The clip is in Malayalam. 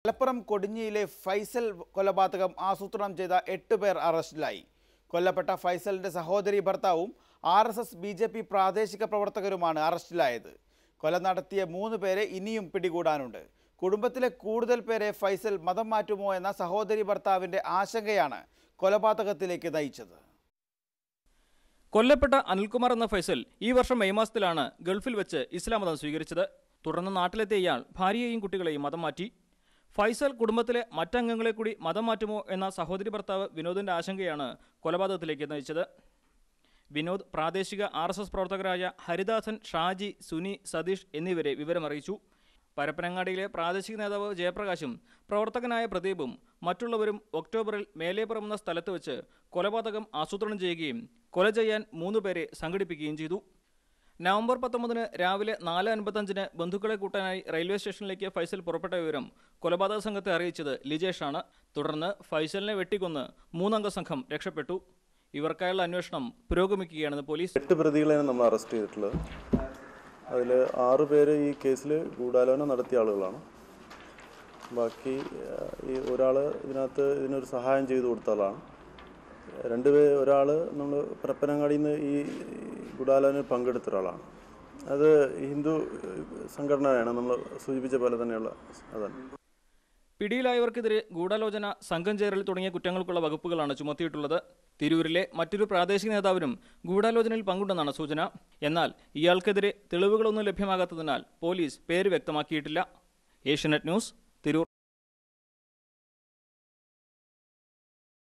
മലപ്പുറം കൊടിഞ്ഞിയിലെ ഫൈസൽ കൊലപാതകം ആസൂത്രണം ചെയ്ത എട്ട് പേർ അറസ്റ്റിലായി കൊല്ലപ്പെട്ട ഫൈസലിന്റെ സഹോദരി ഭർത്താവും R S S B J P പ്രാദേശിക പ്രവർത്തകരുമാണ് അറസ്റ്റിലായത് കൊല നടത്തിയ മൂന്ന് പേരെ ഇനിയും പിടികൂടാനുണ്ട് കുടുംബത്തിലെ കൂടുതൽ പേരെ ഫൈസൽ മതം മാറ്റുമോ എന്ന സഹോദരി ഭർത്താവിന്റെ ആശങ്കയാണ് കൊലപാതകത്തിലേക്ക് നയിച്ചത് കൊല്ലപ്പെട്ട അനിൽകുമാർ എന്ന ഫൈസൽ ഈ വർഷം മെയ് മാസത്തിലാണ് ഗൾഫിൽ വെച്ച് ഇസ്ലാം മതം സ്വീകരിച്ചത് തുടർന്ന് നാട്ടിലെത്തിയ ഇയാൾ ഭാര്യയെയും കുട്ടികളെയും മതം മാറ്റി ഫൈസൽ കുടുംബത്തിലെ മറ്റംഗങ്ങളെ കൂടി മതം മാറ്റുമോ എന്ന സഹോദരി ഭർത്താവ് വിനോദിന്റെ ആശങ്കയാണ് കൊലപാതകത്തിലേക്ക് നയിച്ചത് വിനോദ് പ്രാദേശിക ആർ എസ് എസ് പ്രവർത്തകരായ ഹരിദാസൻ ഷാജി സുനി സതീഷ് എന്നിവരെ വിവരമറിയിച്ചു പരപ്പനങ്ങാടിയിലെ പ്രാദേശിക നേതാവ് ജയപ്രകാശും പ്രവർത്തകനായ പ്രദീപും മറ്റുള്ളവരും ഒക്ടോബറിൽ മേലേപ്പുറം എന്ന സ്ഥലത്ത് വെച്ച് കൊലപാതകം ആസൂത്രണം ചെയ്യുകയും കൊല ചെയ്യാൻ മൂന്നുപേരെ സംഘടിപ്പിക്കുകയും ചെയ്തു നവംബർ പത്തൊമ്പതിന് രാവിലെ നാല് അൻപത്തഞ്ചിന് ബന്ധുക്കളെ കൂട്ടാനായി റെയിൽവേ സ്റ്റേഷനിലേക്ക് ഫൈസൽ പുറപ്പെട്ട വിവരം കൊലപാതക സംഘത്തെ അറിയിച്ചത് ലിജേഷാണ് തുടർന്ന് ഫൈസലിനെ വെട്ടിക്കൊന്ന് മൂന്നംഗ സംഘം രക്ഷപ്പെട്ടു ഇവർക്കായുള്ള അന്വേഷണം പുരോഗമിക്കുകയാണെന്ന് പോലീസ് എട്ട് പ്രതികളെയാണ് നമ്മൾ അറസ്റ്റ് ചെയ്തിട്ടുള്ളത് അതിൽ ആറ് പേര് ഈ കേസിൽ ഗൂഢാലോചന നടത്തിയ ആളുകളാണ് ബാക്കി ആ, ഈ ഒരാൾ ഇതിനകത്ത് ഇതിനൊരു സഹായം ചെയ്തു കൊടുത്ത ആളാണ് രണ്ട് പേര് ഒരാൾ നമ്മൾ പരപ്പനങ്ങാടിയിൽ നിന്ന് ഈ ഗൂഢാലോചനയിൽ പങ്കെടുത്ത ഒരാളാണ് അത് ഹിന്ദു സംഘടനയാണ് നമ്മൾ സൂചിപ്പിച്ച പോലെ തന്നെയുള്ള അതാണ് പിടിയിലായവർക്കെതിരെ ഗൂഢാലോചന സംഘം ചേരൽ തുടങ്ങിയ കുറ്റങ്ങൾക്കുള്ള വകുപ്പുകളാണ് ചുമത്തിയിട്ടുള്ളത് തിരൂരിലെ മറ്റൊരു പ്രാദേശിക നേതാവിനും ഗൂഢാലോചനയിൽ പങ്കുണ്ടെന്നാണ് സൂചന എന്നാൽ ഇയാൾക്കെതിരെ തെളിവുകളൊന്നും ലഭ്യമാകാത്തതിനാൽ പോലീസ് പേര് വ്യക്തമാക്കിയിട്ടില്ല ഏഷ്യനെറ്റ് ന്യൂസ് തിരൂർ